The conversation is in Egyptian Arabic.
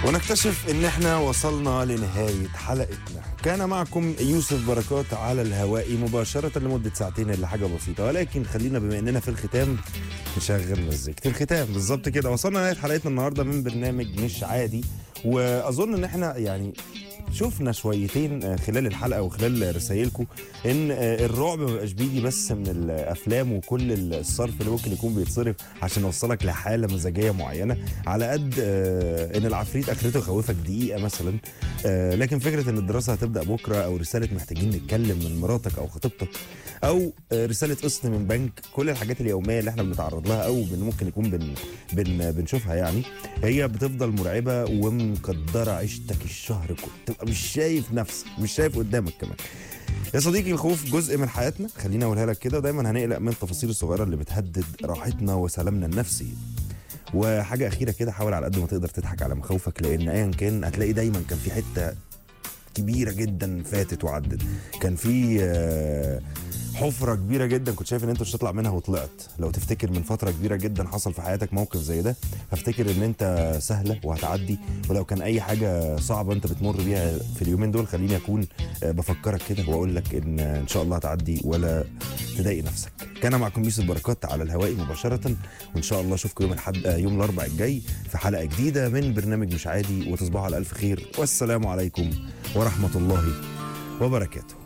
ونكتشف ان احنا وصلنا لنهاية حلقتنا كان معكم يوسف بركات على الهواء مباشرة لمدة ساعتين الا حاجة بسيطة ولكن خلينا بما اننا في الختام نشغل مزيكة الختام بالظبط كده وصلنا لنهاية حلقتنا النهاردة من برنامج مش عادي واظن ان احنا يعني شفنا شويتين آه، خلال الحلقه وخلال رسائلكم ان آه، الرعب ما بيبقاش بيجي بس من الافلام وكل الصرف اللي ممكن يكون بيتصرف عشان يوصلك لحاله مزاجيه معينه على قد آه، ان العفريت اخرته يخوفك دقيقه مثلا آه، لكن فكره ان الدراسه هتبدا بكره او رساله محتاجين نتكلم من مراتك او خطيبتك او آه، رساله قسط من بنك كل الحاجات اليوميه اللي احنا بنتعرض لها او بن- ممكن يكون بن بن بنشوفها يعني هي بتفضل مرعبه ومقدره عيشتك الشهر كله تبقى مش شايف نفسك مش شايف قدامك كمان يا صديقي الخوف جزء من حياتنا خليني اقولها لك كده ودايما هنقلق من التفاصيل الصغيره اللي بتهدد راحتنا وسلامنا النفسي وحاجه اخيره كده حاول على قد ما تقدر تضحك على مخاوفك لان ايا كان هتلاقي دايما كان في حته كبيره جدا فاتت وعدت كان في آه، حفره كبيره جدا كنت شايف ان انت مش هتطلع منها وطلعت لو تفتكر من فتره كبيره جدا حصل في حياتك موقف زي ده هفتكر ان انت سهله وهتعدي ولو كان اي حاجه صعبه انت بتمر بيها في اليومين دول خليني اكون آه، بفكرك كده واقول لك ان آه، ان شاء الله هتعدي ولا تضايق نفسك كان معكم يوسف بركات على الهواء مباشره وان شاء الله اشوفكم يوم الاحد آه، يوم الاربعاء الجاي في حلقه جديده من برنامج مش عادي وتصبحوا على الف خير والسلام عليكم ورحمه الله وبركاته